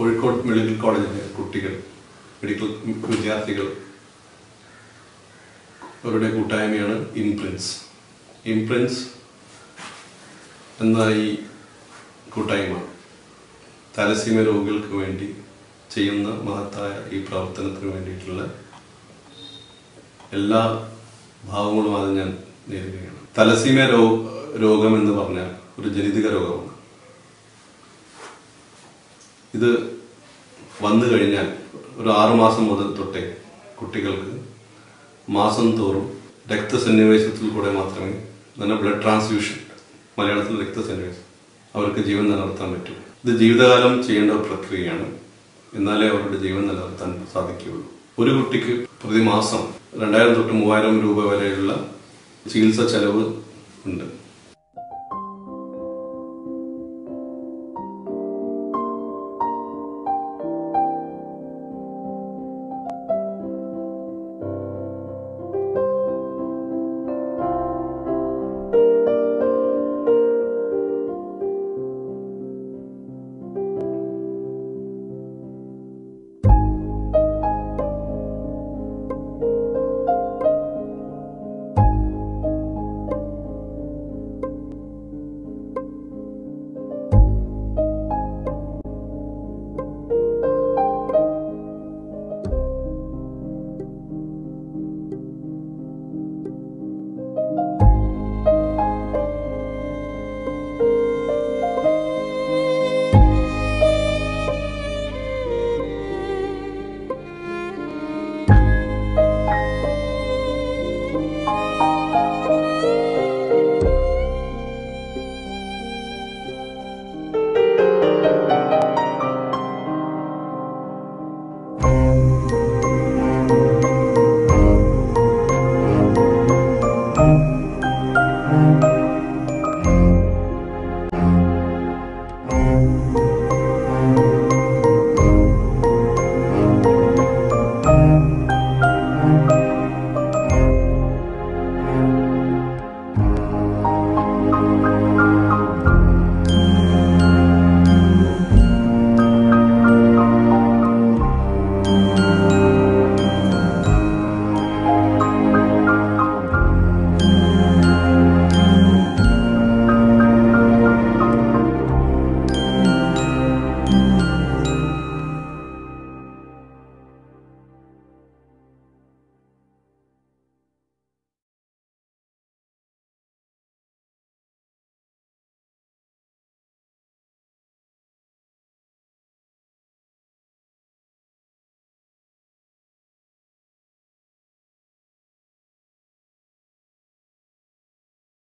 Kozhikode medical കോളേജിലെ കുട്ടികൾ medical വിദ്യാർത്ഥികൾ അവരുടെ കൂട്ടായ്മയാണ് ഇംപ്രിൻസ് ഇംപ്രിൻസ് എന്ന ഈ കൂട്ടായ്മ തലസീമ രോഗികൾക്ക് വേണ്ടി ചെയ്യുന്ന മഹത്തായ ഈ പ്രവർത്തനത്തിന് വേണ്ടിയിട്ടുള്ള എല്ലാ ഭാവങ്ങളും അത് ഞാൻ നേരിടുകയാണ് തലസീമ രോ രോഗം എന്ന് പറഞ്ഞാൽ ഒരു ജനിതക രോഗമാണ് ഇത് വന്നു കഴിഞ്ഞാൽ ഒരു ആറുമാസം മുതൽ തൊട്ടേ കുട്ടികൾക്ക് മാസം തോറും രക്തസന്നിവേശത്തിൽ കൂടെ മാത്രമേ തന്നെ ബ്ലഡ് ട്രാൻസ്ഫ്യൂഷൻ മലയാളത്തിൽ രക്തസന്നിവേശം അവർക്ക് ജീവൻ നിലനിർത്താൻ പറ്റും ഇത് ജീവിതകാലം ചെയ്യേണ്ട ഒരു പ്രക്രിയയാണ് എന്നാലേ അവരുടെ ജീവൻ നിലനിർത്താൻ സാധിക്കുകയുള്ളൂ ഒരു കുട്ടിക്ക് പ്രതിമാസം രണ്ടായിരം തൊട്ട് മൂവായിരം രൂപ വരെയുള്ള ചികിത്സ ചെലവ് ഉണ്ട്